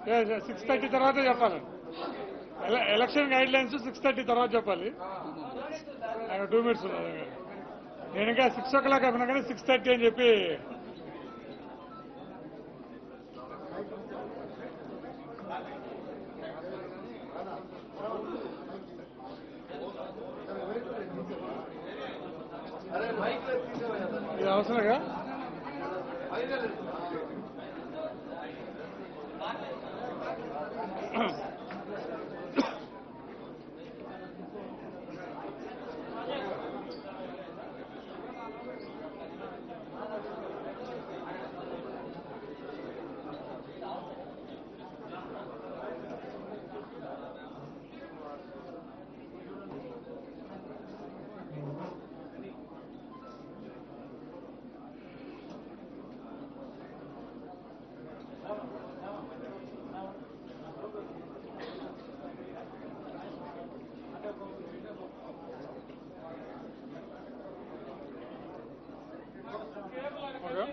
Six thirty తర్వాత చెప్పాలి ఎల- election guidelines six thirty తర్వాత చెప్పాలి టూ మినిట్స్ ఉన్నది నేను ఇంకా సిక్స్ ఓ క్లాక్ అయిపోయినా కానీ సిక్స్ థర్టీ అని చెప్పి ఇది అవసరంగా ఓకే.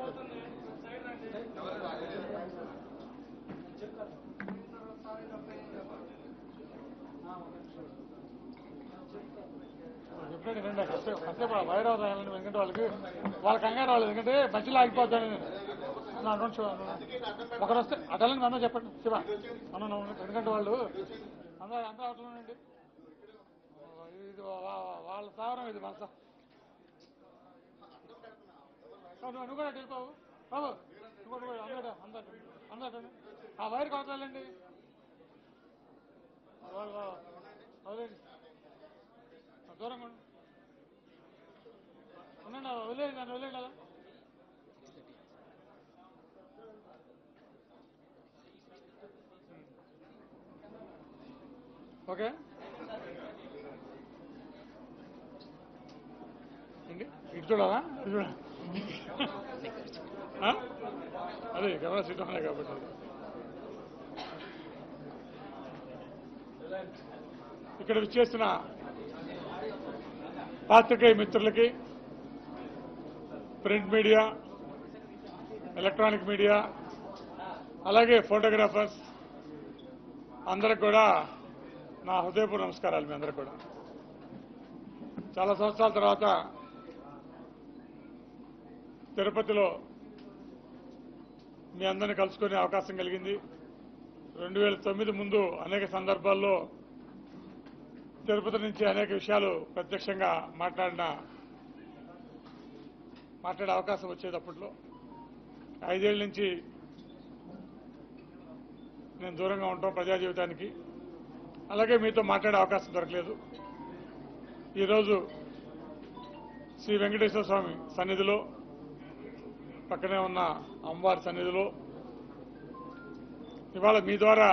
చెప్పండి వినండి కాసేపు కాసేపు ఆ వైర్ అవుతాయండి ఎందుకంటే వాళ్ళకి వాళ్ళ కంగారు వాళ్ళు ఎందుకంటే మధ్యలో ఆగిపోతాను నా నోట్ ఒకరు వస్తే అటలని అందరూ చెప్పండి శివ అన్న నువ్వు ఎందుకంటే వాళ్ళు అందరూ అందరూ అట్లనండి ఇది వా- వా- వాళ్ళ స్థావరం ఇది మన స్థా- నువ్వు నువ్వు కూడా అటు వెళ్ళిపోవు బాబు నువ్వు కూడా పోయి అందరూ అందరూ అందరూ ఆ వైర్ కొట్టాలండి వాళ్ళు వదిలేండి ఆ దూరంగా ఉండు. ఉండండి అలా వదిలేయండి నన్ను వదిలేయండి అలా ఓకే ఏంటి ఇటు చూడాలా ఇటు చూడాలా ఆ? అదే కెమెరా సీట్ ఉన్నాయి కాబట్టి ఇక్కడ విచ్చేసిన పాత్రికేయ మిత్రులకి ప్రింట్ మీడియా ఎలక్ట్రానిక్ మీడియా అలాగే ఫోటోగ్రాఫర్స్ అందరికి కూడా నా హృదయపూర్వ నమస్కారాలు మీ అందరికి కూడా చాలా సంవత్సరాల తర్వాత తిరుపతిలో మీ అందరిని కలుసుకునే అవకాశం కలిగింది రెండు వేల తొమ్మిది ముందు అనేక సందర్భాల్లో తిరుపతి నుంచి అనేక విషయాలు ప్రత్యక్షంగా మాట్లాడిన మాట్లాడే అవకాశం వచ్చేది అప్పట్లో ఐదేళ్ల నుంచి నేను దూరంగా ఉంటాం ప్రజా జీవితానికి అలాగే మీతో మాట్లాడే అవకాశం దొరకలేదు ఈరోజు శ్రీ వెంకటేశ్వర స్వామి సన్నిధిలో పక్కనే ఉన్న అమ్మవారి సన్నిధిలో ఇవాళ మీ ద్వారా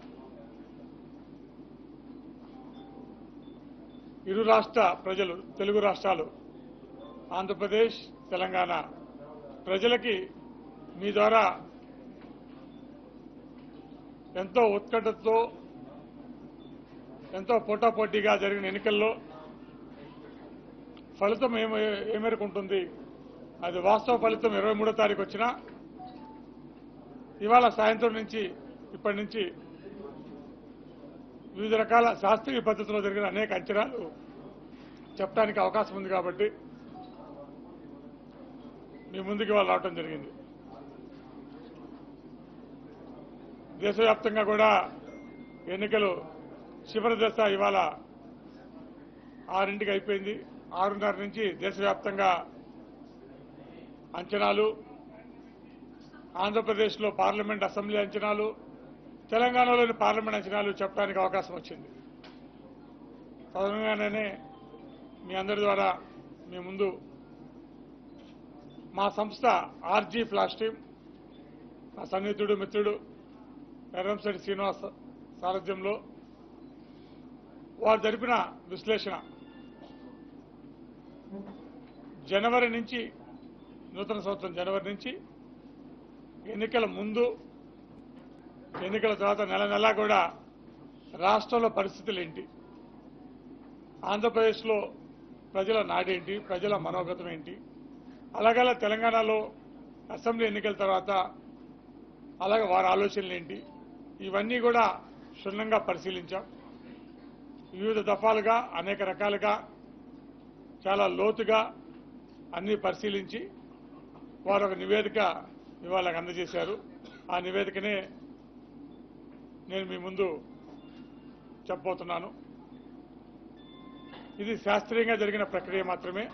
ఇరు రాష్ట్ర ప్రజలు తెలుగు రాష్ట్రాలు ఆంధ్రప్రదేశ్ తెలంగాణ ప్రజలకి మీ ద్వారా ఎంతో ఉత్కంఠతో ఎంతో పోటాపోటీగా జరిగిన ఎన్నికల్లో ఫలితం ఏమ ఏ మేరకు ఉంటుంది అది వాస్తవ ఫలితం ఇరవై మూడో తారీఖు వచ్చినా ఇవాళ సాయంత్రం నుంచి ఇప్పటి నుంచి వివిధ రకాల శాస్త్రీయ పద్ధతిలో జరిగిన అనేక అంచనాలు చెప్పడానికి అవకాశం ఉంది కాబట్టి మీ ముందుకు వాళ్ళు రావటం జరిగింది దేశవ్యాప్తంగా కూడా ఎన్నికలు చివరి దశ ఇవాళ ఆరింటికి అయిపోయింది ఆరున్నర నుంచి దేశవ్యాప్తంగా అంచనాలు ఆంధ్రప్రదేశ్లో పార్లమెంట్ అసెంబ్లీ అంచనాలు తెలంగాణలోని పార్లమెంట్ అంచనాలు చెప్పడానికి అవకాశం వచ్చింది తదనుగానే మీ అందరి ద్వారా మీ ముందు మా సంస్థ ఆర్జీ ఫ్లాష్ టీమ్ మా సన్నిహితుడు మిత్రుడు ఎర్రంశెట్టి శ్రీనివాస్ సారథ్యంలో వారు జరిపిన విశ్లేషణ జనవరి నుంచి నూతన సంవత్సరం జనవరి నుంచి ఎన్నికల ముందు ఎన్నికల తర్వాత నెల నెలా కూడా రాష్ట్రంలో పరిస్థితులు ఏంటి ఆంధ్రప్రదేశ్లో ప్రజల నాడేంటి ప్రజల మనోగతం ఏంటి అలాగలా తెలంగాణలో అసెంబ్లీ ఎన్నికల తర్వాత అలాగే వారి ఆలోచనలు ఏంటి ఇవన్నీ కూడా క్షుణ్ణంగా పరిశీలించాం వివిధ దఫాలుగా అనేక రకాలుగా చాలా లోతుగా అన్ని పరిశీలించి వారు ఒక నివేదిక ఇవాళ అందజేశారు ఆ నివేదికనే నేను మీ ముందు చెప్పబోతున్నాను ఇది శాస్త్రీయంగా జరిగిన ప్రక్రియ మాత్రమే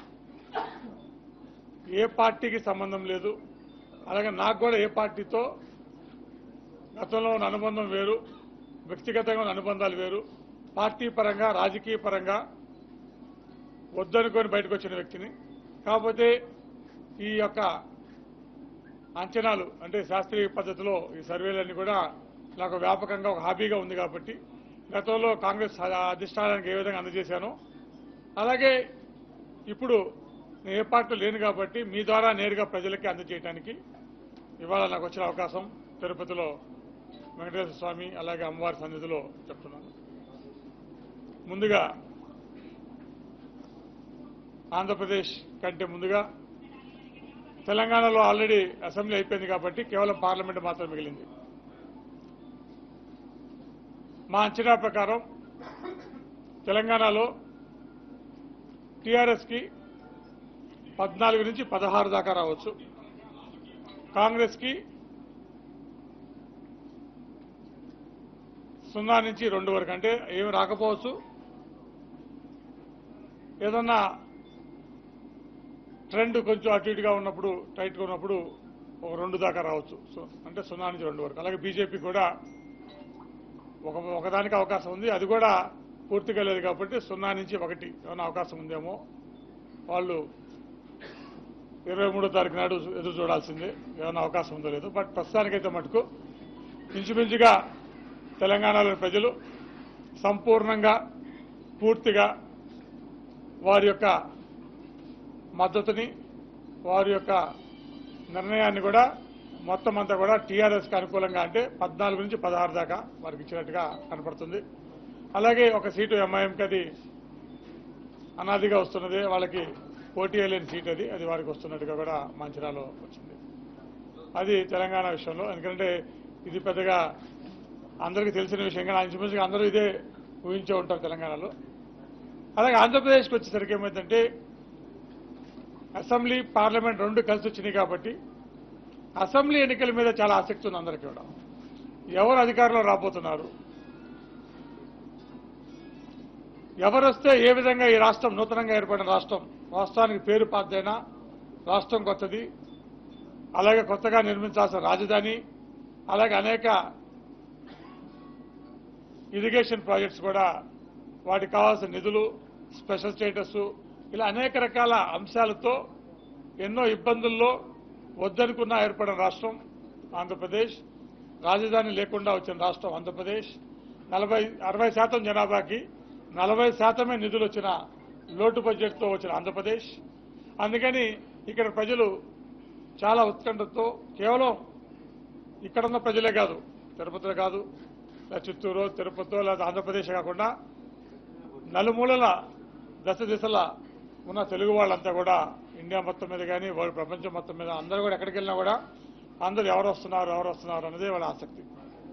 ఏ పార్టీకి సంబంధం లేదు అలాగే నాకు కూడా ఏ పార్టీతో గతంలో ఉన్న అనుబంధం వేరు వ్యక్తిగతంగా ఉన్న అనుబంధాలు వేరు పార్టీ పరంగా రాజకీయ పరంగా వద్దనుకొని బయటకు వచ్చిన వ్యక్తిని కాకపోతే ఈ యొక్క అంచనాలు అంటే శాస్త్రీయ పద్ధతిలో ఈ సర్వేలన్నీ కూడా నాకు వ్యాపకంగా ఒక హాబీగా ఉంది కాబట్టి గతంలో కాంగ్రెస్ అధిష్టానానికి ఏ విధంగా అందజేశానో అలాగే ఇప్పుడు నేను ఏ పార్టీ లేను కాబట్టి మీ ద్వారా నేరుగా ప్రజలకి అందజేయడానికి ఇవాళ నాకు వచ్చిన అవకాశం తిరుపతిలో వెంకటేశ్వర స్వామి అలాగే అమ్మవారి సన్నిధిలో చెప్తున్నాను ముందుగా ఆంధ్రప్రదేశ్ కంటే ముందుగా తెలంగాణలో ఆల్రెడీ అసెంబ్లీ అయిపోయింది కాబట్టి కేవలం పార్లమెంట్ మాత్రం మిగిలింది మా అంచనా ప్రకారం తెలంగాణలో టీఆర్ఎస్కి పద్నాలుగు నుంచి పదహారు దాకా రావచ్చు కాంగ్రెస్కి సున్నా నుంచి రెండు వరకు అంటే ఏమి రాకపోవచ్చు ఏదన్నా ట్రెండ్ కొంచెం అటు ఇటుగా ఉన్నప్పుడు టైట్గా ఉన్నప్పుడు ఒక రెండు దాకా రావచ్చు సో అంటే సున్నా నుంచి రెండు వరకు అలాగే బీజేపీ కూడా ఒక ఒకదానికి అవకాశం ఉంది అది కూడా పూర్తిగా లేదు కాబట్టి సున్నా నుంచి ఒకటి ఏమైనా అవకాశం ఉందేమో వాళ్ళు ఇరవై మూడో తారీఖు నాడు ఎదురు చూడాల్సిందే ఏమైనా అవకాశం ఉందో లేదో బట్ ప్రస్తుతానికైతే మటుకు ఇంచుమించుగా తెలంగాణలోని ప్రజలు సంపూర్ణంగా పూర్తిగా వారి యొక్క మద్దతుని వారి యొక్క నిర్ణయాన్ని కూడా మొత్తం అంతా కూడా టీఆర్ఎస్కి అనుకూలంగా అంటే పద్నాలుగు నుంచి పదహారు దాకా వారికి ఇచ్చినట్టుగా కనపడుతుంది అలాగే ఒక సీటు ఎంఐఎంకి అది అనాదిగా వస్తున్నది వాళ్ళకి పోటీ లేని సీట్ అది అది వారికి వస్తున్నట్టుగా కూడా మంచిరాలో వచ్చింది అది తెలంగాణ విషయంలో ఎందుకంటే ఇది పెద్దగా అందరికీ తెలిసిన విషయంగా నా ఇంచుమించుగా అందరూ ఇదే ఊహించే ఉంటారు తెలంగాణలో అలాగే ఆంధ్రప్రదేశ్కి వచ్చేసరికి ఏమైందంటే అసెంబ్లీ పార్లమెంట్ రెండు కలిసి వచ్చినాయి కాబట్టి అసెంబ్లీ ఎన్నికల మీద చాలా ఆసక్తి ఉంది అందరికీ కూడా ఎవరు అధికారంలో రాబోతున్నారు ఎవరు వస్తే ఏ విధంగా ఈ రాష్ట్రం నూతనంగా ఏర్పడిన రాష్ట్రం రాష్ట్రానికి పేరు పాతదైనా రాష్ట్రం కొత్తది అలాగే కొత్తగా నిర్మించాల్సిన రాజధాని అలాగే అనేక ఇరిగేషన్ ప్రాజెక్ట్స్ కూడా వాటికి కావాల్సిన నిధులు స్పెషల్ స్టేటస్ ఇలా అనేక రకాల అంశాలతో ఎన్నో ఇబ్బందుల్లో వద్దనుకున్న ఏర్పడిన రాష్ట్రం ఆంధ్రప్రదేశ్ రాజధాని లేకుండా వచ్చిన రాష్ట్రం ఆంధ్రప్రదేశ్ నలభై అరవై శాతం జనాభాకి నలభై శాతమే నిధులు వచ్చిన లోటు బడ్జెట్తో వచ్చిన ఆంధ్రప్రదేశ్ అందుకని ఇక్కడ ప్రజలు చాలా ఉత్కంఠతో కేవలం ఇక్కడున్న ప్రజలే కాదు తిరుపతిలో కాదు లేదా చిత్తూరు తిరుపతిలో లేదా ఆంధ్రప్రదేశ్ కాకుండా నలుమూలల దశ దిశల ఉన్న తెలుగు వాళ్ళంతా కూడా ఇండియా మొత్తం మీద కానీ వాళ్ళు ప్రపంచం మొత్తం మీద అందరూ కూడా ఎక్కడికి వెళ్ళినా కూడా అందరూ ఎవరు వస్తున్నారు ఎవరు వస్తున్నారు అన్నదే వాళ్ళ ఆసక్తి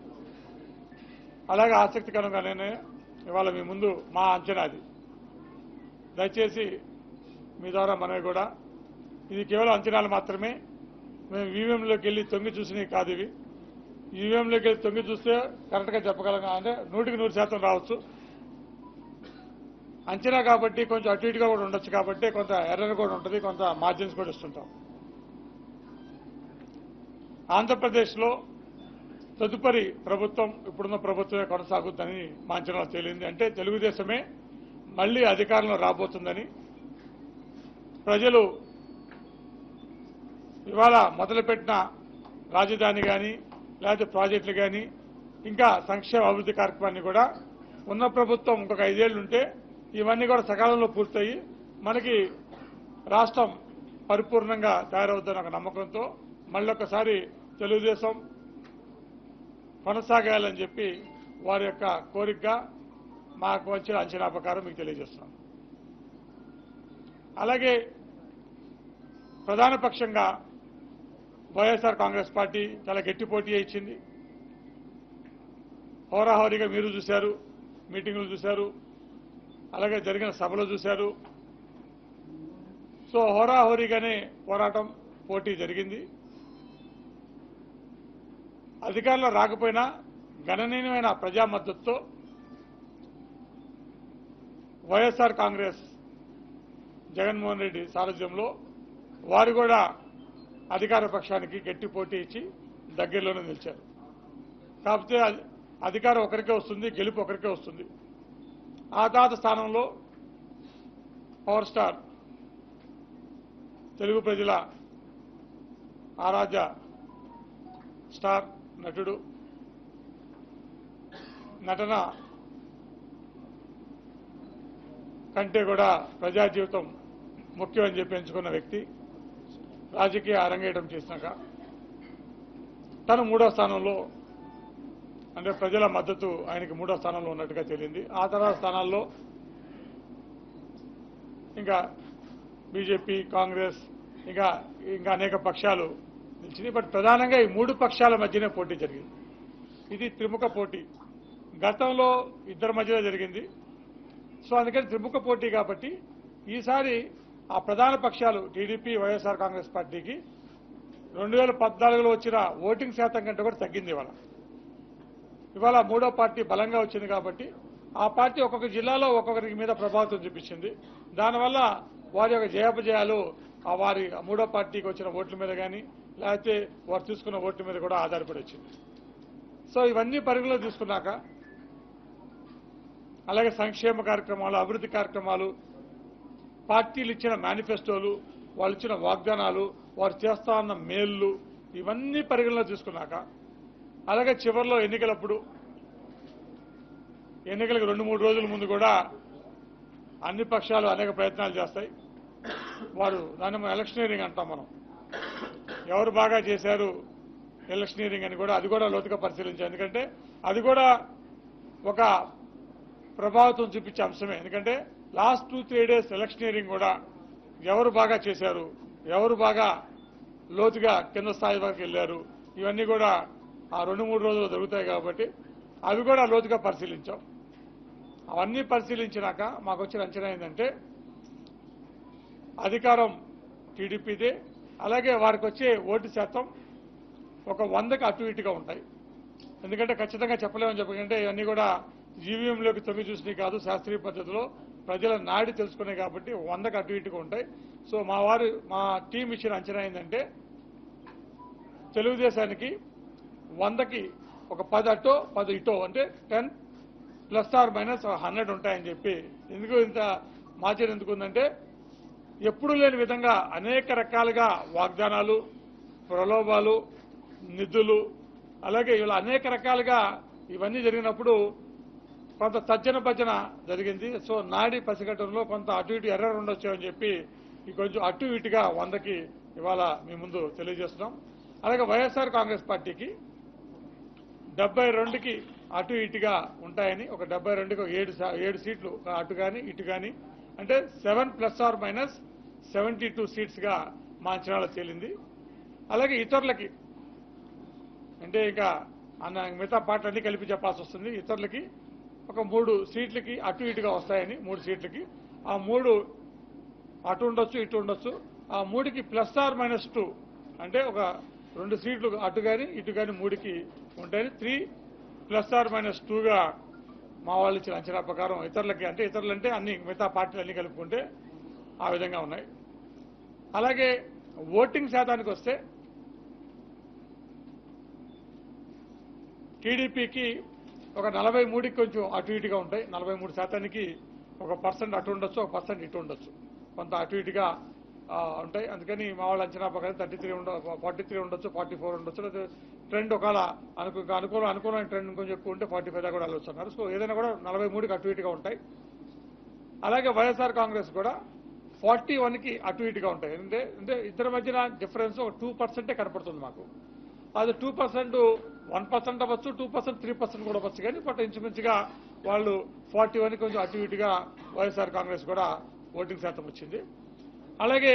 అలాగే ఆసక్తికరంగానే ఇవాళ మీ ముందు మా అంచనా అది దయచేసి మీ ద్వారా మనవి కూడా ఇది కేవలం అంచనాలు మాత్రమే మేము ఈవీఎంలోకి వెళ్ళి తొంగి చూసినవి కాదు ఇవి ఈవీఎంలోకి వెళ్ళి తొంగి చూస్తే కరెక్ట్గా చెప్పగలం అంటే నూటికి నూరు శాతం రావచ్చు అంచనా కాబట్టి కొంచెం అటు ఇటుగా కూడా ఉండొచ్చు కాబట్టి కొంత ఎర్రర్ కూడా ఉంటుంది కొంత మార్జిన్స్ కూడా ఇస్తుంటాం ఆంధ్రప్రదేశ్లో తదుపరి ప్రభుత్వం ఇప్పుడున్న ప్రభుత్వమే కొనసాగుతుందని మా అంచనాలో తేలింది అంటే తెలుగుదేశమే మళ్లీ అధికారంలో రాబోతుందని ప్రజలు ఇవాళ మొదలుపెట్టిన రాజధాని కానీ లేకపోతే ప్రాజెక్టులు కానీ ఇంకా సంక్షేమ అభివృద్ధి కార్యక్రమాన్ని కూడా ఉన్న ప్రభుత్వం ఇంకొక ఐదేళ్లు ఉంటే ఇవన్నీ కూడా సకాలంలో పూర్తయి మనకి రాష్ట్రం పరిపూర్ణంగా తయారవుతున్న ఒక నమ్మకంతో మళ్ళొకసారి తెలుగుదేశం కొనసాగాలని చెప్పి వారి యొక్క కోరికగా మాకు వచ్చిన అంచనా ప్రకారం మీకు తెలియజేస్తున్నాం అలాగే ప్రధాన పక్షంగా వైఎస్ఆర్ కాంగ్రెస్ పార్టీ చాలా గట్టి పోటీ ఇచ్చింది హోరాహోరీగా మీరు చూశారు మీటింగులు చూశారు అలాగే జరిగిన సభలు చూశారు సో హోరాహోరీగానే పోరాటం పోటీ జరిగింది అధికారంలో రాకపోయినా గణనీయమైన ప్రజా మద్దతుతో వైఎస్ఆర్ కాంగ్రెస్ జగన్మోహన్ రెడ్డి సారథ్యంలో వారు కూడా అధికార పక్షానికి గట్టి పోటీ ఇచ్చి దగ్గరలోనే నిలిచారు కాకపోతే అది- అధికారం ఒకరికే వస్తుంది గెలుపు ఒకరికే వస్తుంది ఆ తర్వాత స్థానంలో పవర్ స్టార్ తెలుగు ప్రజల ఆరాధ్య స్టార్ నటుడు నటన కంటే కూడా ప్రజా జీవితం ముఖ్యమని చెప్పి ఎంచుకున్న వ్యక్తి రాజకీయ అరంగేయడం చేసినాక తను మూడో స్థానంలో అంటే ప్రజల మద్దతు ఆయనకి మూడో స్థానంలో ఉన్నట్టుగా తేలింది ఆ తర్వాత స్థానాల్లో ఇంకా బీజేపీ కాంగ్రెస్ ఇంకా ఇంకా అనేక పక్షాలు నిలిచినాయి బట్ ప్రధానంగా ఈ మూడు పక్షాల మధ్యనే పోటీ జరిగింది ఇది త్రిముఖ పోటీ గతంలో ఇద్దరి మధ్యలో జరిగింది సో అందుకని త్రిముఖ పోటీ కాబట్టి ఈసారి ఆ ప్రధాన పక్షాలు టీడీపీ వైఎస్ఆర్ కాంగ్రెస్ పార్టీకి రెండు వేల పద్నాలుగులో వచ్చిన ఓటింగ్ శాతం కంటే కూడా తగ్గింది ఇవాళ ఇవాళ మూడో పార్టీ బలంగా వచ్చింది కాబట్టి ఆ పార్టీ ఒక్కొక్క జిల్లాలో ఒక్కొక్కరికి మీద ప్రభావితం చూపించింది దానివల్ల వారి యొక్క జయాపజయాలు ఆ వారి మూడో పార్టీకి వచ్చిన ఓట్ల మీద కానీ లేకపోతే వారు తీసుకున్న ఓట్ల మీద కూడా ఆధారపడి వచ్చింది సో ఇవన్నీ పరిగణలో తీసుకున్నాక అలాగే సంక్షేమ కార్యక్రమాలు అభివృద్ధి కార్యక్రమాలు పార్టీలు ఇచ్చిన మేనిఫెస్టోలు వాళ్ళు ఇచ్చిన వాగ్దానాలు వారు చేస్తా ఉన్న మేళ్ళు ఇవన్నీ పరిగణలో తీసుకున్నాక అలాగే చివరిలో ఎన్నికలప్పుడు ఎన్నికలకు రెండు మూడు రోజుల ముందు కూడా అన్ని పక్షాలు అనేక ప్రయత్నాలు చేస్తాయి వారు దాన్ని మనం ఎలక్షనీరింగ్ అంటాం మనం ఎవరు బాగా చేశారు ఎలక్షనీరింగ్ అని కూడా అది కూడా లోతుగా పరిశీలించాం ఎందుకంటే అది కూడా ఒక ప్రభావితం చూపించే అంశమే ఎందుకంటే last two three days electioneering కూడా ఎవరు బాగా చేశారు ఎవరు బాగా లోతుగా కింద స్థాయి వరకు వెళ్ళారు ఇవన్నీ కూడా ఆ రెండు మూడు రోజులు జరుగుతాయి కాబట్టి అవి కూడా లోతుగా పరిశీలించాం అవన్నీ పరిశీలించినాక మాకు వచ్చిన అంచనా ఏంటంటే అధికారం టీడీపీదే అలాగే వారికి వచ్చే ఓటు శాతం ఒక వందకు అటు ఇటుగా ఉంటాయి ఎందుకంటే ఖచ్చితంగా చెప్పలేమని చెప్పకంటే ఇవన్నీ కూడా జీవీఎంలోకి తొంగి చూసినవి కాదు శాస్త్రీయ పద్ధతిలో ప్రజల నాడి తెలుసుకున్నాయి కాబట్టి వందకు అటు ఇటుగా ఉంటాయి సో మా వారు మా టీం ఇచ్చిన అంచనా ఏంటంటే తెలుగుదేశానికి వందకి ఒక పది అటో పది ఇటో అంటే ten plus or minus hundred ఉంటాయని చెప్పి ఎందుకు ఇంత మార్చిన ఎందుకు ఉందంటే ఎప్పుడు లేని విధంగా అనేక రకాలుగా వాగ్దానాలు ప్రలోభాలు నిధులు అలాగే ఇలా అనేక రకాలుగా ఇవన్నీ జరిగినప్పుడు కొంత తర్జన భజన జరిగింది సో నాడి పసిగట్టడంలో కొంత అటు ఇటు ఎర్రర్ ఉండొచ్చు అని చెప్పి ఈ కొంచెం అటు ఇటుగా వందకి ఇవాళ మీ ముందు తెలియజేస్తున్నాం అలాగే వైఎస్ఆర్ కాంగ్రెస్ పార్టీకి డెబ్బై రెండుకి అటు ఇటుగా ఉంటాయని ఒక డెబ్బై రెండుకి ఒక ఏడు సా- ఏడు సీట్లు ఒక అటు కానీ ఇటు కానీ అంటే seven plus or minus seventy two సీట్స్గా మా అంచనాలో తేలింది అలాగే ఇతరులకి అంటే ఇంకా అన్న మిగతా పార్టీలన్నీ కలిపి చెప్పాల్సి వస్తుంది ఇతరులకి ఒక మూడు సీట్లకి అటు ఇటుగా వస్తాయని మూడు సీట్లకి ఆ మూడు అటు ఉండొచ్చు ఇటు ఉండొచ్చు ఆ మూడుకి ప్లస్ ఆర్ మైనస్ టూ అంటే ఒక రెండు సీట్లు అటు కానీ ఇటు కానీ మూడుకి ఉంటాయని త్రీ ప్లస్ ఆర్ మైనస్ టూగా మా వాళ్ళు ఇచ్చిన అంచనా ప్రకారం ఇతరులకి అంటే ఇతరులు అంటే అన్ని మిగతా పార్టీలు అన్ని కలుపుకుంటే ఆ విధంగా ఉన్నాయి అలాగే ఓటింగ్ శాతానికి వస్తే టీడీపీకి ఒక నలభై మూడుకి కొంచెం అటు ఇటుగా ఉంటాయి నలభై మూడు శాతానికి ఒక పర్సెంట్ అటు ఉండొచ్చు ఒక పర్సెంట్ ఇటు ఉండొచ్చు కొంత అటు ఇటుగా ఆ, ఉంటాయి అందుకని మా వాళ్ళ అంచనా ప్రకారం థర్టీ త్రీ ఉండ ఫార్టీ త్రీ ఉండొచ్చు ఫార్టీ ఫోర్ ఉండొచ్చు లేదా ట్రెండ్ ఒకవేళ అనుకూ అనుకూల అనుకూలమైన ట్రెండ్ కొంచెం ఎక్కువ ఉంటే ఫార్టీ ఫైవ్ దాకా కూడా వెళ్ళొస్తున్నారు సో ఏదైనా కూడా నలభై మూడుకి అటు ఇటుగా ఉంటాయి అలాగే వైఎస్ఆర్ కాంగ్రెస్ కూడా ఫార్టీ వన్కి అటు ఇటుగా ఉంటాయి అంటే అంటే ఇద్దరి మధ్యన డిఫరెన్స్ ఒక టూ పర్సెంటే కనపడుతుంది మాకు అది టూ పర్సెంట్ వన్ పర్సెంట్ అవ్వచ్చు టూ పర్సెంట్ త్రీ పర్సెంట్ కూడా అవ్వచ్చు కానీ బట్ ఇంచుమించుగా వాళ్ళు ఫార్టీ వన్ కొంచెం అటు ఇటుగా వైఎస్ఆర్ కాంగ్రెస్ కూడా ఓటింగ్ శాతం వచ్చింది అలాగే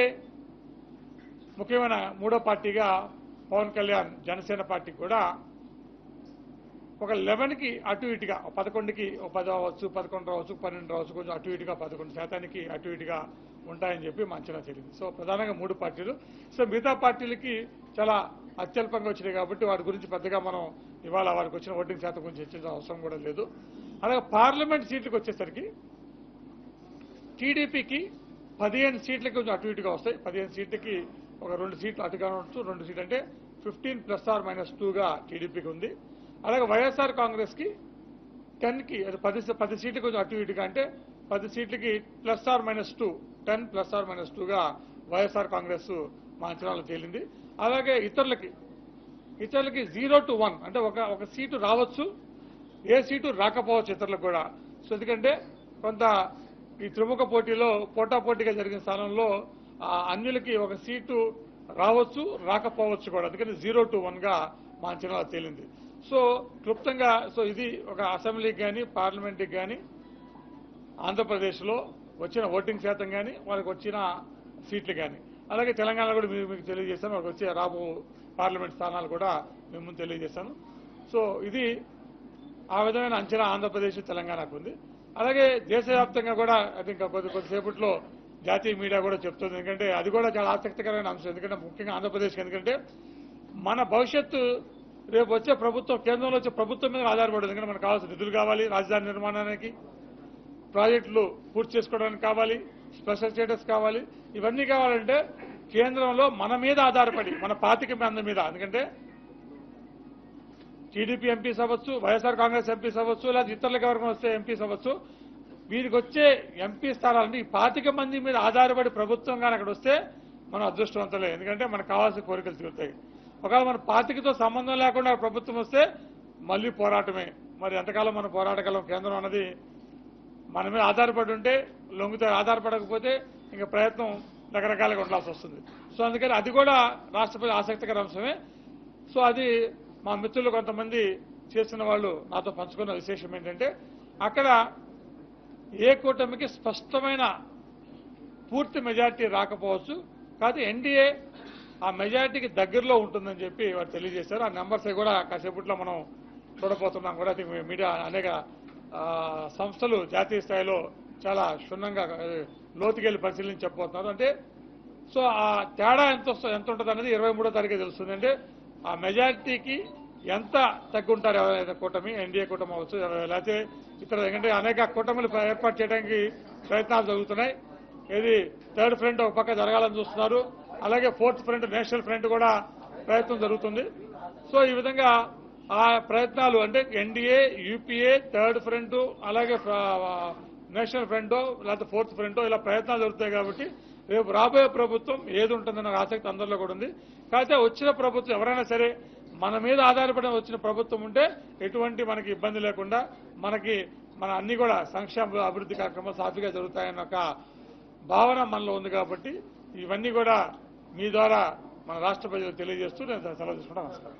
ముఖ్యమైన మూడో పార్టీగా పవన్ కళ్యాణ్ జనసేన పార్టీకి కూడా ఒక లెవెన్కి అటు ఇటుగా ఒక పదకొండుకి ఒక పది అవ్వచ్చు పదకొండు రావచ్చు పన్నెండు రావచ్చు కొంచెం అటు ఇటుగా పదకొండు శాతానికి అటు ఇటుగా ఉంటాయని చెప్పి మా అంచనా తెలియదు సో ప్రధానంగా మూడు పార్టీలు సో మిగతా పార్టీలకి చాలా అత్యల్పంగా వచ్చినాయి కాబట్టి వాటి గురించి పెద్దగా మనం ఇవాళ వారికి వచ్చిన ఓటింగ్ శాతం గురించి చర్చించాల్సిన అవసరం కూడా లేదు అలాగే పార్లమెంట్ సీట్లకు వచ్చేసరికి టీడీపీకి పదిహేను సీట్లకి కొంచెం అటు ఇటుగా వస్తాయి పదిహేను సీట్లకి ఒక రెండు సీట్లు అటుగా ఉండొచ్చు రెండు సీట్లు అంటే ఫిఫ్టీన్ ప్లస్ ఆర్ మైనస్ టూగా టీడీపీకి ఉంది అలాగే వైఎస్ఆర్ కాంగ్రెస్కి టెన్కి అది పది పది సీట్లు కొంచెం అటు ఇటుగా అంటే పది సీట్లకి plus or minus two ten plus or minus టూగా వైఎస్ఆర్ కాంగ్రెస్ మా అంచనాలో తేలింది అలాగే ఇతరులకి ఇతరులకి జీరో టు వన్ అంటే ఒక ఒక సీటు రావచ్చు ఏ సీటు రాకపోవచ్చు ఇతరులకు కూడా సో ఎందుకంటే కొంత ఈ త్రిముఖ పోటీలో పోటాపోటీగా జరిగిన స్థానంలో ఆ అన్యులకి ఒక సీటు రావచ్చు రాకపోవచ్చు కూడా అందుకని జీరో టు వన్గా మా అంచనాలో తేలింది సో క్లుప్తంగా సో ఇది ఒక అసెంబ్లీకి కానీ పార్లమెంట్కి కానీ ఆంధ్రప్రదేశ్లో వచ్చిన ఓటింగ్ శాతం కానీ వాళ్ళకి వచ్చిన సీట్లు కానీ అలాగే తెలంగాణ కూడా మీరు మీకు తెలియజేశాను వాళ్ళకి వచ్చే రాబో పార్లమెంట్ స్థానాలు కూడా మేము ముందు తెలియజేశాను సో ఇది ఆ విధమైన అంచనా ఆంధ్రప్రదేశ్ తెలంగాణకు ఉంది అలాగే దేశవ్యాప్తంగా కూడా అది ఇంకా కొద్ది కొద్దిసేపట్లో జాతీయ మీడియా కూడా చెప్తుంది ఎందుకంటే అది కూడా చాలా ఆసక్తికరమైన అంశం ఎందుకంటే ముఖ్యంగా ఆంధ్రప్రదేశ్కి ఎందుకంటే మన భవిష్యత్తు రేపు వచ్చే ప్రభుత్వం కేంద్రంలో వచ్చే ప్రభుత్వం మీద ఆధారపడదు ఎందుకంటే మనకు కావాల్సిన నిధులు కావాలి రాజధాని నిర్మాణానికి ప్రాజెక్టులు పూర్తి చేసుకోవడానికి కావాలి స్పెషల్ స్టేటస్ కావాలి ఇవన్నీ కావాలంటే కేంద్రంలో మన మీద ఆధారపడి మన పాతిక మంది మీద ఎందుకంటే టీడీపీ ఎంపీస్ అవ్వచ్చు వైఎస్ఆర్ కాంగ్రెస్ ఎంపీస్ అవ్వచ్చు లేదా ఇతరులకు ఎవరికి వస్తే ఎంపీస్ అవ్వచ్చు వీరికి వచ్చే ఎంపీ స్థానాలంటే ఈ పాతిక మంది మీద ఆధారపడి ప్రభుత్వం కానీ అక్కడ వస్తే మనం అదృష్టవంతులే ఎందుకంటే మనకు కావాల్సిన కోరికలు తీరుతాయి ఒకవేళ మన పాతికతో సంబంధం లేకుండా ప్రభుత్వం వస్తే మళ్ళీ పోరాటమే మరి ఎంతకాలం మనం పోరాటగలం కేంద్రం అన్నది మన మీద ఆధారపడి ఉంటే లొంగితే ఆధారపడకపోతే ఇంకా ప్రయత్నం రకరకాలుగా ఉండాల్సి వస్తుంది సో అందుకని అది కూడా రాష్ట్రపతి ఆసక్తికర అంశమే సో అది మా మిత్రులు కొంతమంది చేస్తున్న వాళ్ళు నాతో పంచుకున్న విశేషం ఏంటంటే అక్కడ ఏ కూటమికి స్పష్టమైన పూర్తి మెజార్టీ రాకపోవచ్చు కాదు ఎన్డీఏ ఆ మెజార్టీకి దగ్గరలో ఉంటుందని చెప్పి వారు తెలియజేశారు ఆ నెంబర్స్ కూడా కాసేపట్లో మనం చూడబోతున్నాం కూడా అది మీడియా అనేక ఆ, సంస్థలు జాతీయ స్థాయిలో చాలా క్షుణ్ణంగా ఆ, లోతుకెళ్ళి పరిశీలించి చెప్పబోతున్నారు అంటే సో ఆ తేడా ఎంత వస్త- ఎంత ఉంటుంది అనేది ఇరవై మూడో తారీఖు తెలుస్తుంది అంటే ఆ మెజారిటీకి ఎంత తగ్గుంటారు ఎవరైనా కూటమి ఎన్డీఏ కూటమి అవ్వచ్చు ఎవరు- లేకపోతే ఇతర ఎందుకంటే అనేక కూటమిలు ప్ర- ఏర్పాటు చేయడానికి ప్రయత్నాలు జరుగుతున్నాయి ఇది థర్డ్ ఫ్రంట్ ఒక పక్క జరగాలని చూస్తున్నారు అలాగే ఫోర్త్ ఫ్రంట్ నేషనల్ ఫ్రంట్ కూడా ప్రయత్నం జరుగుతుంది సో ఈ విధంగా ఆ ప్రయత్నాలు అంటే ఎన్డీఏ యూపీఏ థర్డ్ ఫ్రంట్ అలాగే ఫ్ర- నేషనల్ ఫ్రంట్ లేకపోతే ఫోర్త్ ఫ్రంట్ ఇలా ప్రయత్నాలు జరుగుతాయి కాబట్టి రేపు రాబోయే ప్రభుత్వం ఏది ఉంటుందన్న ఆసక్తి అందరిలో కూడా ఉంది కాకపోతే వచ్చిన ప్రభుత్వం ఎవరైనా సరే మన మీద ఆధారపడి వచ్చిన ప్రభుత్వం ఉంటే ఎటువంటి మనకి ఇబ్బంది లేకుండా మనకి మన అన్ని కూడా సంక్షేమ అభివృద్ధి కార్యక్రమాలు సాఫీగా జరుగుతాయన్న ఒక భావన మనలో ఉంది కాబట్టి ఇవన్నీ కూడా మీ ద్వారా మన రాష్ట్ర ప్రజలకు తెలియజేస్తూ నేను సెలవు తీసుకుంటా నమస్కారం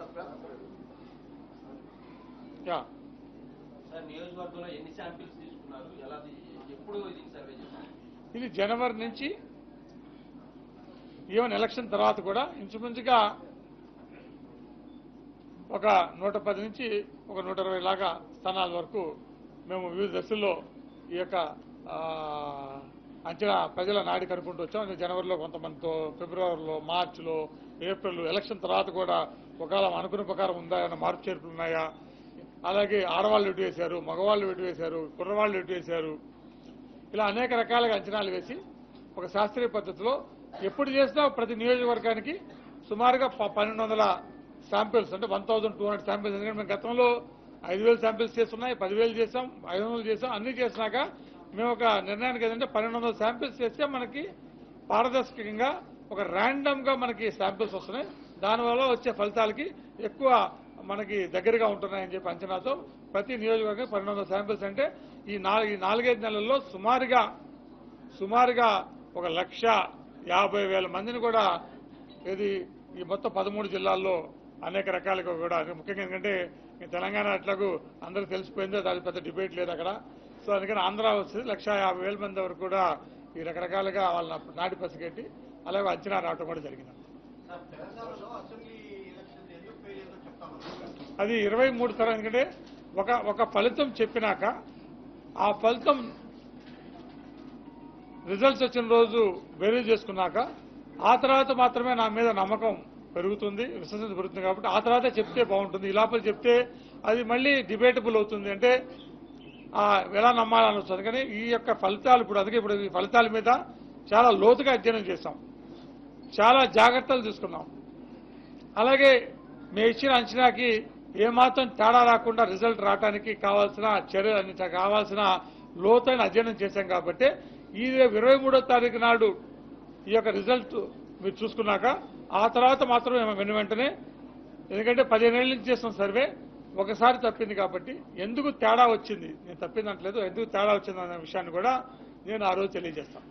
యా సార్ నియోజకవర్గంలో ఎన్ని శాంపిల్స్ తీసుకున్నారు ఎలా తీ- ఎప్పుడు ఇది సర్వే చేశారు ఇది జనవరి నుంచి ఈవెన్ ఎలక్షన్ తర్వాత కూడా ఇంచుమించుగా ఒక నూట పది నుంచి ఒక నూట ఇరవై లాగా స్థానాల వరకు మేము వివిధ దశల్లో ఈ యొక్క ఆ, అంచనా ప్రజల నాడి కనుక్కుంటూ వచ్చాం అంటే జనవరిలో కొంతమందితో ఫిబ్రవరిలో మార్చిలో ఏప్రిల్ ఎలక్షన్ తర్వాత కూడా ఒకవేళ అనుకున్న ప్రకారం ఉందా ఏమైనా మార్పు చేర్పులు ఉన్నాయా అలాగే ఆడవాళ్ళు ఎటు వేశారు మగవాళ్ళు ఎటు వేశారు కుర్రవాళ్ళు ఎటు వేశారు ఇలా అనేక రకాలుగా అంచనాలు వేసి ఒక శాస్త్రీయ పద్ధతిలో ఎప్పుడు చేసినా ప్రతి నియోజకవర్గానికి సుమారుగా ప- పన్నెండు వందల శాంపిల్స్ అంటే one thousand two hundred samples ఎందుకంటే మేము గతంలో ఐదు వేలు శాంపిల్స్ చేస్తున్నాయి పదివేలు చేసాం ఐదు వందలు చేసాం అన్ని చేసినాక మేము ఒక నిర్ణయానికి ఏంటంటే పన్నెండు వందల శాంపిల్స్ చేస్తే మనకి పారదర్శకంగా ఒక ర్యాండమ్ గా మనకి శాంపిల్స్ వస్తున్నాయి దానివల్ల వచ్చే ఫలితాలకి ఎక్కువ మనకి దగ్గరగా ఉంటున్నాయని చెప్పి అంచనాతో ప్రతి నియోజకవర్గం పన్నెండు వందల శాంపిల్స్ అంటే ఈ నాలుగు ఈ నాలుగైదు నెలల్లో సుమారుగా సుమారుగా ఒక లక్ష యాభై వేల మందిని కూడా ఇది ఈ మొత్తం పదమూడు జిల్లాల్లో అనేక రకాలుగా కూడా అది ముఖ్యంగా ఎందుకంటే ఈ తెలంగాణ అట్లాగూ అందరూ తెలిసిపోయింది దాని పెద్ద డిబేట్ లేదు అక్కడ సో అందుకని ఆంధ్ర వస్తుంది లక్ష యాభై వేల మంది వరకు కూడా ఈ రకరకాలుగా వాళ్ళ నాటి పసిగట్టి అలాగే అంచనా రావటం కూడా జరిగింది తెలంగాణలో అసెంబ్లీ ఎలక్షన్ ఎందుకు ఫెయిల్ అయ్యిందో చెప్తామన్నారు అది ఇరవై మూడు తరం ఎందుకంటే ఒక ఒక ఫలితం చెప్పినాక ఆ ఫలితం రిజల్ట్స్ వచ్చిన రోజు వెరీ చేసుకున్నాక ఆ తర్వాత మాత్రమే నా మీద నమ్మకం పెరుగుతుంది విశ్వసనీయత పెరుగుతుంది కాబట్టి ఆ తర్వాత చెప్తే బాగుంటుంది ఈ లోపల చెప్తే అది మళ్ళీ డిబేటబుల్ అవుతుంది అంటే ఆ, ఎలా నమ్మాలని వస్తుంది కానీ ఈ యొక్క ఫలితాలు ఇప్పుడు అందుకే ఇప్పుడు ఈ ఫలితాల మీద చాలా లోతుగా అధ్యయనం చేశాం చాలా జాగ్రత్తలు తీసుకున్నాం అలాగే మేము ఇచ్చిన అంచనాకి ఏమాత్రం తేడా రాకుండా రిజల్ట్ రావడానికి కావాల్సిన చర్య కావాల్సిన లోతైన అధ్యయనం చేశాం కాబట్టి ఈ ఇరవై మూడో తారీఖు నాడు ఈ యొక్క రిజల్ట్ మీరు చూసుకున్నాక ఆ తర్వాత మాత్రం మేము వెను వెంటనే ఎందుకంటే పదిహేనేళ్ళ నుంచి చేసిన సర్వే ఒకసారి తప్పింది కాబట్టి ఎందుకు తేడా వచ్చింది నేను తప్పింది అంటలేదు ఎందుకు తేడా వచ్చింది అనే విషయాన్ని కూడా నేను ఆ రోజు తెలియజేస్తాను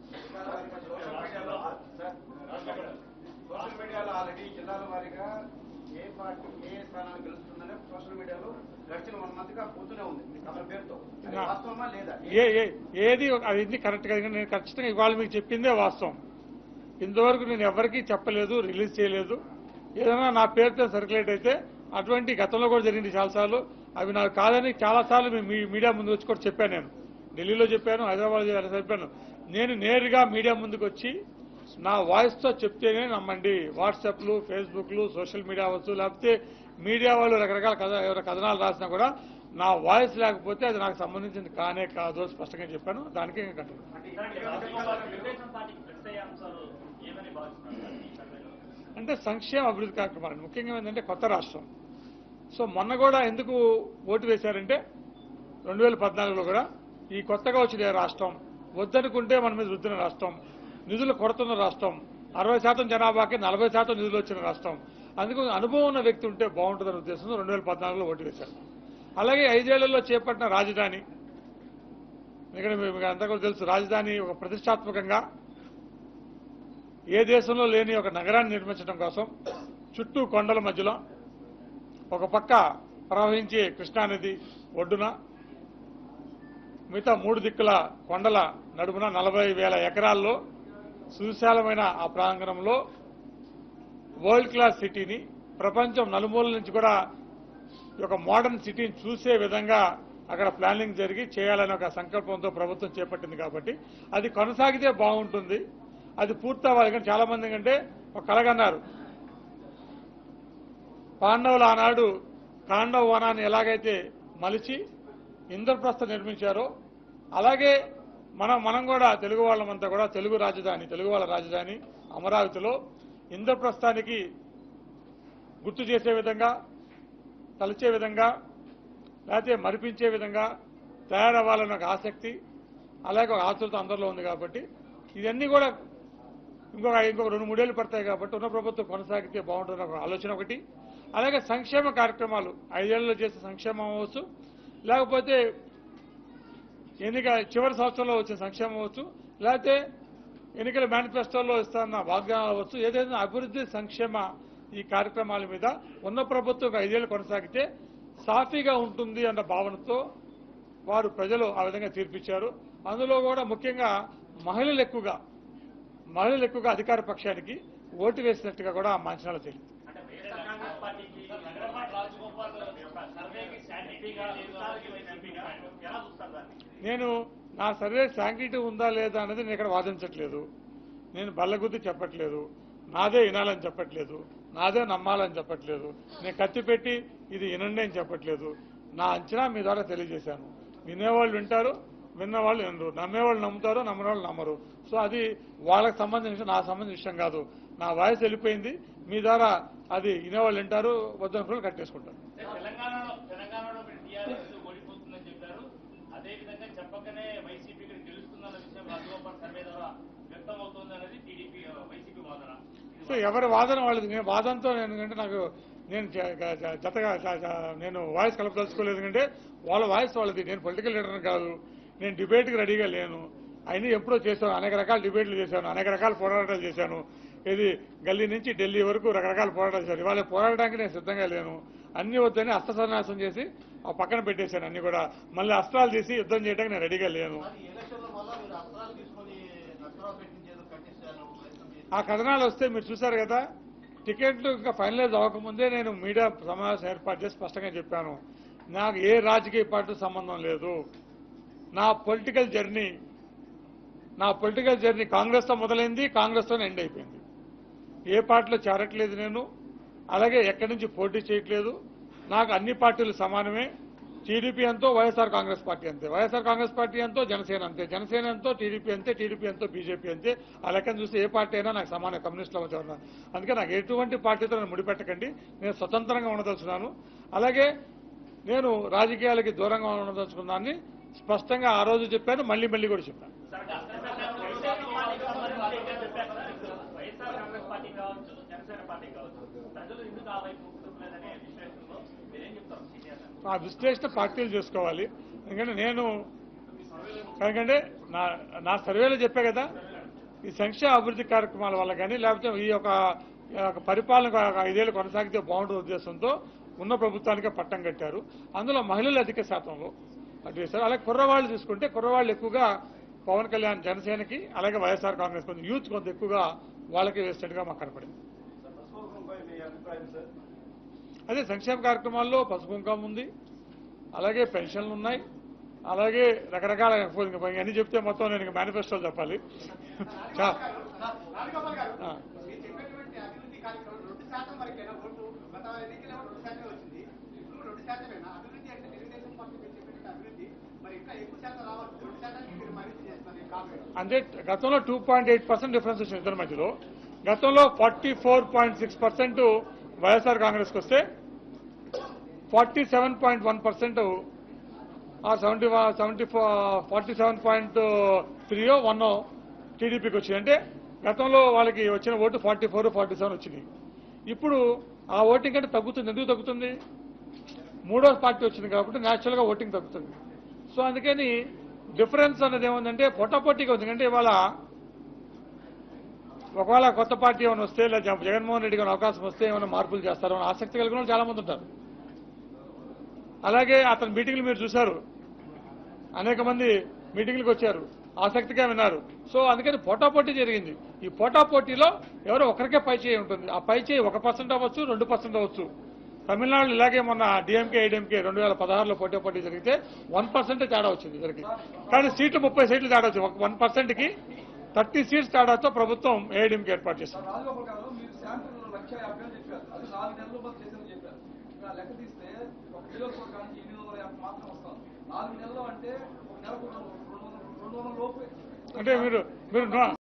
సోషల్ మీడియాలో ఆల్రెడీ జిల్లాల వారీగా ఏ పార్టీ ఏ స్థానాన్ని గెలుస్తుందనే సోషల్ మీడియాలో గడిచిన వన్ మంత్ గా పోతూనే ఉంది మీ తమ పేరుతో అది నా- వాస్తవమా లేదా ఏ ఏ- ఏది అది ఇది కరెక్ట్ కాదు నేను ఖచ్చితంగా ఇవాళ మీకు చెప్పిందే వాస్తవం ఇంతవరకు నేను ఎవరికీ చెప్పలేదు రిలీజ్ చేయలేదు ఏదైనా నా పేరుతో సర్క్యులేట్ అయితే అటువంటి గతంలో కూడా జరిగింది చాలాసార్లు అవి నాకు కాదని చాలాసార్లు మీ- మీ మీడియా ముందు వచ్చి కూడా చెప్పాను నేను ఢిల్లీలో చెప్పాను హైదరాబాద్ చెప్పాను నేను నేరుగా మీడియా ముందుకు వచ్చి నా వాయిస్తో చెప్తేనే నమ్మండి వాట్సాప్లు ఫేస్బుక్లు సోషల్ మీడియా అవ్వచ్చు లేకపోతే మీడియా వాళ్ళు రకరకాల కథ ఎవరైనా కథనాలు రాసినా కూడా నా వాయిస్ లేకపోతే అది నాకు సంబంధించింది కానే కాదు అని స్పష్టంగా చెప్పాను దానికి ఇంకా కట్టను తెలుగుదేశం పార్టీకి ఫ్లెక్స్ అయ్యే అంశాలు ఏమని భావిస్తున్నారు సార్ ఈ సర్వేలో అంటే సంక్షేమ అభివృద్ధి కార్యక్రమాలు ముఖ్యంగా ఏంటంటే కొత్త రాష్ట్రం సో మొన్న కూడా ఎందుకు ఓటు వేశారంటే రెండు వేల పద్నాలుగులో కూడా ఈ కొత్తగా వచ్చిన రాష్ట్రం వద్దనుకుంటే మన మీద రుద్దిన రాష్ట్రం నిధులు కొడుతున్న రాష్ట్రం అరవై శాతం జనాభాకి నలభై శాతం నిధులు వచ్చిన రాష్ట్రం అందుకు అనుభవం ఉన్న వ్యక్తి ఉంటే బాగుంటుందనే ఉద్దేశంతో రెండు వేల పద్నాలుగులో ఓటు వేశారు అలాగే ఐదేళ్లలో చేపట్టిన రాజధాని ఇక్కడ మీకు అంతా కూడా తెలుసు రాజధాని ఒక ప్రతిష్టాత్మకంగా ఏ దేశంలో లేని ఒక నగరాన్ని నిర్మించడం కోసం చుట్టూ కొండల మధ్యలో ఒక పక్క ప్రవహించే కృష్ణానది ఒడ్డున మిగతా మూడు దిక్కుల కొండల నడుమున నలభై వేల ఎకరాల్లో సువిశాలమైన ఆ ప్రాంగణంలో వరల్డ్ క్లాస్ సిటీని ప్రపంచం నలుమూలల నుంచి కూడా ఈ యొక్క మోడర్న్ సిటీని చూసే విధంగా అక్కడ ప్లానింగ్ జరిగి చేయాలనే ఒక సంకల్పంతో ప్రభుత్వం చేపట్టింది కాబట్టి అది కొనసాగితే బాగుంటుంది అది పూర్తవ్వాలి కానీ చాలా మంది కంటే ఒక కలగన్నారు పాండవులు ఆనాడు కాండవ వనాన్ని ఎలాగైతే మలిచి ఇంద్రప్రస్థ నిర్మించారో అలాగే మనం మనం కూడా తెలుగు వాళ్ళమంతా కూడా తెలుగు రాజధాని తెలుగు వాళ్ళ రాజధాని అమరావతిలో ఇంద్రప్రస్థానికి గుర్తు చేసే విధంగా తలచే విధంగా లేకపోతే మరిపించే విధంగా తయారవ్వాలన్న ఒక ఆసక్తి అలాగే ఒక ఆతృత అందరిలో ఉంది కాబట్టి ఇవన్నీ కూడా ఇంకొక ఇంకొక రెండు మూడేళ్ళు పడతాయి కాబట్టి ఉన్న ప్రభుత్వం కొనసాగితే బాగుంటుంది ఒక ఆలోచన ఒకటి అలాగే సంక్షేమ కార్యక్రమాలు ఐదేళ్లలో చేసే సంక్షేమం అవ్వచ్చు లేకపోతే ఎన్నిక చివరి సంవత్సరంలో వచ్చిన సంక్షేమం అవ్వచ్చు లేకపోతే ఎన్నికల మేనిఫెస్టోలో ఇస్తున్న వాగ్దానాలు అవ్వచ్చు ఏదైనా అభివృద్ధి సంక్షేమ ఈ కార్యక్రమాల మీద ఉన్న ప్రభుత్వం ఒక ఐదేళ్లు కొనసాగితే సాఫీగా ఉంటుంది అన్న భావనతో వారు ప్రజలు ఆ విధంగా తీర్పిచ్చారు అందులో కూడా ముఖ్యంగా మహిళలు ఎక్కువగా మహిళలు ఎక్కువగా అధికార పక్షానికి ఓటు వేసినట్టుగా కూడా ఆ అంచనాలు తెలియదు అంటే వైఎస్ఆర్ కాంగ్రెస్ పార్టీకి నగరపాటి రాజగోపాల్ యొక్క సర్వేకి శాంటిటీగా ఉత్సాహకి వైసీపీగా ఎలా చూస్తారు దాన్ని నేను నా సర్వే శాంక్టిటీ ఉందా లేదా అనేది నేను ఇక్కడ వాదించట్లేదు నేను బల్లగుద్ది చెప్పట్లేదు నాదే వినాలని చెప్పట్లేదు నాదే నమ్మాలని చెప్పట్లేదు నేను కత్తి పెట్టి ఇది వినండి అని చెప్పట్లేదు నా అంచనా మీ ద్వారా తెలియజేశాను వినేవాళ్ళు వింటారు విన్నవాళ్ళు వినరు నమ్మేవాళ్ళు నమ్ముతారు నమ్మని వాళ్ళు నమ్మరు సో అది వాళ్ళకి సంబంధించిన విషయం నాకు సంబంధించిన విషయం కాదు నా వాయిస్ వెళ్ళిపోయింది మీ ద్వారా అది వినేవాళ్ళు వింటారు వద్దనుకుని కట్టేసుకుంటారు అంటే తెలంగాణలో తెలంగాణలో మీరు టీఆర్ఎస్ ఓడిపోతుందని చెప్పారు అదే విధంగా చెప్పకనే వైసీపీ ఇక్కడ గెలుస్తుందన్న విషయం రాజగోపాల్ సర్వే ద్వారా వ్యక్తం అవుతుంది అనేది టీడీపీ వైసీపీ వాదన సో ఎవరి వాదన వాళ్ళది నేను వాదనతో నేను ఎందుకంటే నాకు నేను జ- జ- జ- జతగా జ- జ- నేను వాయిస్ కలపదలుచుకోలేదు ఎందుకంటే వాళ్ళ వాయిస్ వాళ్ళది నేను పొలిటికల్ లీడర్ కాదు నేను డిబేట్కి రెడీగా లేను అయినా ఎప్పుడో చేశాను అనేక రకాల డిబేట్లు చేశాను అనేక రకాల పోరాటాలు చేశాను ఇది గల్లీ నుంచి ఢిల్లీ వరకు రకరకాల పోరాటాలు చేశాను ఇవాళ పోరాడడానికి నేను సిద్ధంగా లేను అన్ని వద్దని అస్త్ర సన్యాసం చేసి ఆ పక్కన పెట్టేశాను అన్ని కూడా మళ్ళీ అస్త్రాలు తీసి యుద్ధం చేయడానికి నేను రెడీగా లేను మరి ఎలక్షన్ల వల్ల మీరు అస్త్రాలు తీసుకొని నష్టరావు పెట్టించేదో కట్టించారు ప్రయత్నం చేసి ఆ కథనాలు వస్తే మీరు చూశారు కదా టికెట్లు ఇంకా ఫైనలైజ్ అవ్వకముందే నేను మీడియా సమావేశం ఏర్పాటు చేసి స్పష్టంగా చెప్పాను నాకు ఏ రాజకీయ పార్టీ సంబంధం లేదు నా పొలిటికల్ జర్నీ నా పొలిటికల్ జర్నీ కాంగ్రెస్తో మొదలైంది కాంగ్రెస్తో ఎండ్ అయిపోయింది ఏ పార్టీలో చేరట్లేదు నేను అలాగే ఎక్కడి నుంచి పోటీ చేయట్లేదు నాకు అన్ని పార్టీలు సమానమే టీడీపీ ఎంతో వైఎస్ఆర్ కాంగ్రెస్ పార్టీ అంతే వైఎస్ఆర్ కాంగ్రెస్ పార్టీ ఎంతో జనసేన అంతే జనసేన ఎంతో టీడీపీ అంతే టీడీపీ ఎంతో బీజేపీ అంతే ఆ లెక్కను చూస్తే ఏ పార్టీ అయినా నాకు సమాన కమ్యూనిస్టుల మధ్య ఉన్నా అందుకే నాకు ఎటువంటి పార్టీతో నన్ను ముడిపెట్టకండి నేను స్వతంత్రంగా ఉండదలుచున్నాను అలాగే నేను రాజకీయాలకి దూరంగా ఉండదలుచుకున్నాన్ని స్పష్టంగా ఆ రోజు చెప్పాను మళ్ళీ మళ్ళీ కూడా చెప్పాను వైఎస్ఆర్ కాంగ్రెస్ పార్టీ కావచ్చు జనసేన పార్టీ కావచ్చు ప్రజలు ఎందుకు ఆ వైపు లేదనే విశ్లేషణలో మీరేం చెప్తారు సీనియర్ ఆ విశ్లేషణ పార్టీలు చేసుకోవాలి ఎందుకంటే నేను ఎందుకంటే నా నా సర్వేలో చెప్పా కదా ఈ సంక్షేమ అభివృద్ధి కార్యక్రమాల వల్ల కానీ లేకపోతే ఈ యొక్క ఈ యొక్క పరిపాలన ఒక ఐదేళ్ళు కొనసాగితే బాగుంటుంది ఉద్దేశంతో ఉన్న ప్రభుత్వానికే పట్టం కట్టారు అందులో మహిళలు అధిక శాతంలో అటు చేశారు అలాగే కుర్రవాళ్ళు తీసుకుంటే కుర్రవాళ్ళు ఎక్కువగా పవన్ కళ్యాణ్ జనసేనకి అలాగే వైఎస్ఆర్ కాంగ్రెస్ కొంచెం యూత్ కొంత ఎక్కువగా వాళ్ళకి వేసినట్టుగా మాకు కనపడింది మీ అభిప్రాయం సార్ అదే సంక్షేమ కార్యక్రమాల్లో పసుపు కుంకం ఉంది అలాగే పెన్షన్లు ఉన్నాయి అలాగే రకరకాల అన్ని చెప్తే మొత్తం నేను మేనిఫెస్టోలు చెప్పాలి చా- రాజగోపాల్ గారు ఆ. మీరు చెప్పినటువంటి అభివృద్ధి కార్యక్రమం రెండు శాతం వరకేనా ఓటు గత ఎన్నికల్లో రెండు శాతమే వచ్చింది ఇప్పుడు రెండు శాతమేనా అభివృద్ధి అంటే తెలుగుదేశం పార్టీ మీరు చెప్పినటువంటి అభివృద్ధి మరి ఇంకా ఎక్కువ శాతం రావాలి రెండు శాతానికి మీరు మరింత చేస్తున్నారు ఈ కాంగ్రెస్ అంటే గతంలో two point eight percent difference వచ్చింది ఇద్దరి మధ్యలో గతంలో forty four point six percent YSR కాంగ్రెస్కి వస్తే forty seven point one percent seventy seventy forty seven point త్రీయో వన్ టీడీపీకి వచ్చింది అంటే గతంలో వాళ్ళకి వచ్చిన vote forty four forty seven వచ్చింది ఇప్పుడు ఆ ఓటింగ్ కంటే తగ్గుతుంది ఎందుకు తగ్గుతుంది మూడో పార్టీ వచ్చింది కాబట్టి న్యాచురల్గా ఓటింగ్ తగ్గుతుంది సో అందుకని డిఫరెన్స్ అనేది ఏముందంటే పొట్టపొట్టిగా ఉంది అంటే ఇవాళ ఒకవేళ కొత్త పార్టీ ఏమైనా వస్తే లేదా జగ- జగన్మోహన్ రెడ్డి గారు అవకాశం వస్తే ఏమైనా మార్పులు చేస్తారో అని ఆసక్తి కలిగిన వాళ్ళు చాలా మంది ఉంటారు అలాగే అతని మీటింగ్లు మీరు చూశారు అనేక మంది మీటింగ్లకు వచ్చారు ఆసక్తిగా విన్నారు సో అందుకని పోటాపోటీ జరిగింది ఈ పోటాపోటీలో ఎవరో ఒకరికే పై చేయి ఉంటుంది ఆ పై చేయి ఒక పర్సెంట్ అవ్వచ్చు రెండు పర్సెంట్ అవ్వచ్చు తమిళనాడులో ఇలాగే మొన్న డిఎంకే ఐడిఎంకే రెండు వేల పదహారులో పోటీ పోటీ జరిగితే వన్ పర్సెంట్ తేడా వచ్చింది ఇద్దరికి కానీ సీట్లు ముప్పై సీట్లు తేడా వచ్చింది ఒక వన్ పర్సెంట్కి థర్టీ సీట్స్ తేడాతో ప్రభుత్వం ఏఐడిఎంకే ఏర్పాటు చేసింది రాజగోపాల్ గారు మీరు శాంపుల్ లక్ష యాభై వేలు చెప్పారు అది నాలుగు నెలల లోపల చేసిందని చెప్పారు ఇంకా లెక్క తీస్తే ఒక కిలో కోట్ కానీ ఎనిమిది వందల యాభై మాత్రం వస్తాం నాలుగు నెలలు అంటే ఒక నెలకు రెండు వందల రెండు వందల లోపే అంటే మీరు మీరు